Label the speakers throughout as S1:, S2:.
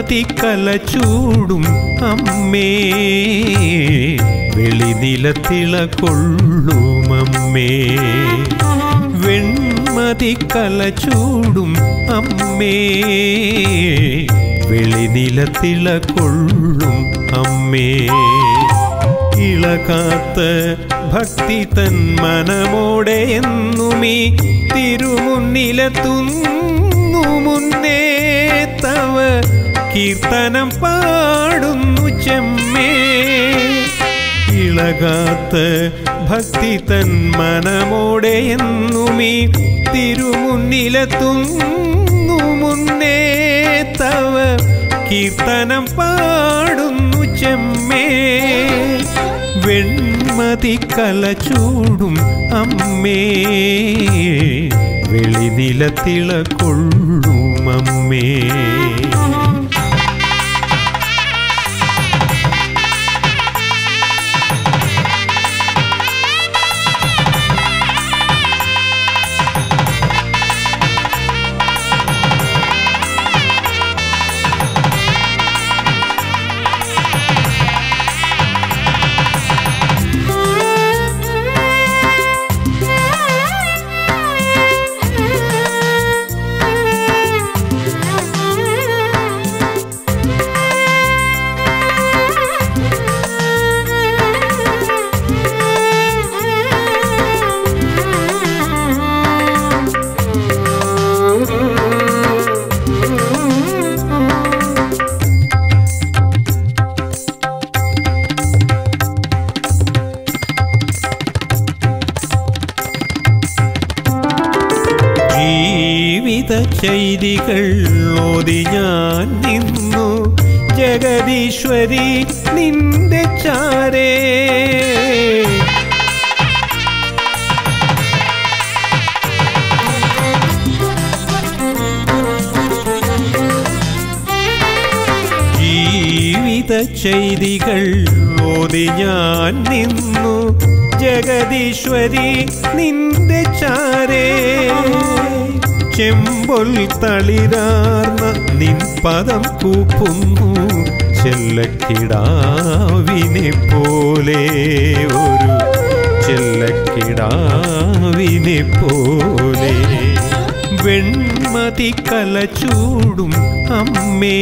S1: വെൺമതിക്കല ചൂടും അമ്മേ വെളിനിലത്തിള കൊള്ളും അമ്മേ വെൺമതിക്കല ചൂടും അമ്മേ വെളിനിലത്തിള കൊള്ളും അമ്മേ ഇളകാത്ത ഭക്തി തൻ മനമോടെ എന്നുമീ തിരുമുന്നിലെത്തുന്നു മുന്നേ തവ കീർത്തനം പാടുന്നു ചെമ്മേ ഇളകാത്ത ഭക്തി തൻ മനമോടെ എന്നുമീ തിരുമുന്നിലെത്തുന്നു മുന്നേ തവ കീർത്തനം പാടുന്നു ചെമ്മേ വെൺമതിക്കല ചൂടും അമ്മേ വെളിനിലത്തിള കൊള്ളും അമ്മേ ജീവിത ചെയ്തികൾ ഓതി ഞാൻ നിന്നു ജഗദീശ്വരി നിന്റെ ചാരേ ജീവിത ചെയ്തികൾ ഓതി ഞാൻ നിന്നു ജഗദീശ്വരി നിന്റെ ചാരേ ചെമ്പൊൽ തളിരാർന്ന നിൻ പദം കൂപ്പുന്നു ചെല്ലക്കിടാവിനെ പോലെ ഒരു ചെല്ലക്കിടാവിനെ പോലെ വെൺമതിക്കല ചൂടും അമ്മേ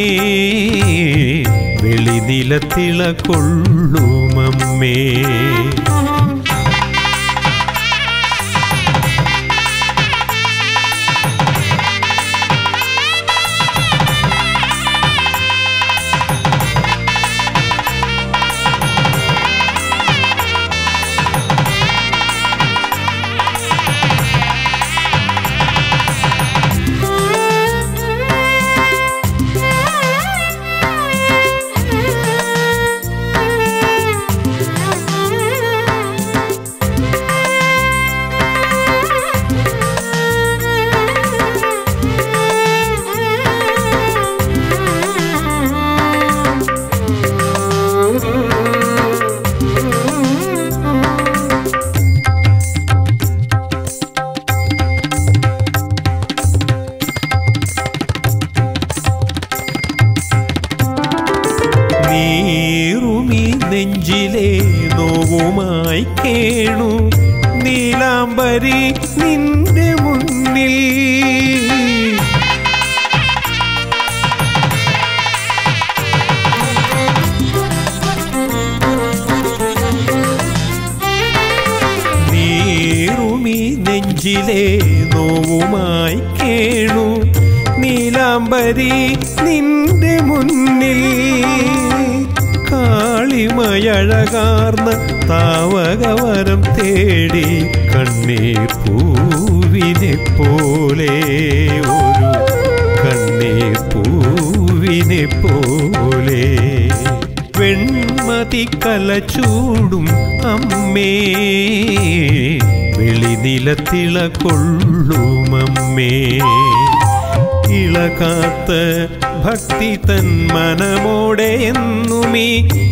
S1: വെളിനിലത്തിള കൊള്ളും അമ്മേ നീറുമി നെഞ്ചിലെ നോവുമായി കേണു നീലാംബരി നിന്റെ മുന്നിൽ നീറുമി നെഞ്ചിലെ നോവുമായി കേണു നീലാംബരി നിന്റെ മുന്നിൽ കാളിമയഴകാർന്ന താവകവരം തേടി കണ്ണീർ പൂവിനെ പോലെ ഒരു കണ്ണീർ പൂവിനെ പോലെ വെൺമതിക്കല ചൂടും അമ്മേ വെളിനിലത്തിള കൊള്ളും അമ്മേ ഇളകാത്ത ഭക്തി തൻ മനമോടെ എന്നുമീ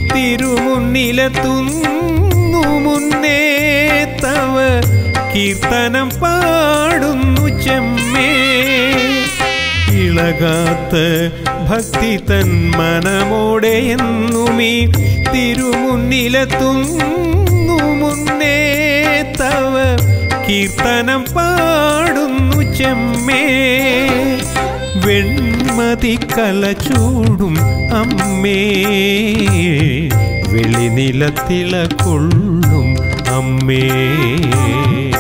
S1: തിരുമുന്നിലെത്തുന്നു മുന്നേ തവ കീർത്തനം പാടുന്നു ചെമ്മേ ഇളകാത്ത ഭക്തി തൻ മനമോടെ എന്നുമീ തിരുമുന്നിലെത്തുന്നു മുന്നേ തവ കീർത്തനം പാടുന്നു ചെമ്മേ വെൺമതി കല ചൂടും അമ്മേ വെളിനിലത്തിള കൊള്ളും അമ്മേ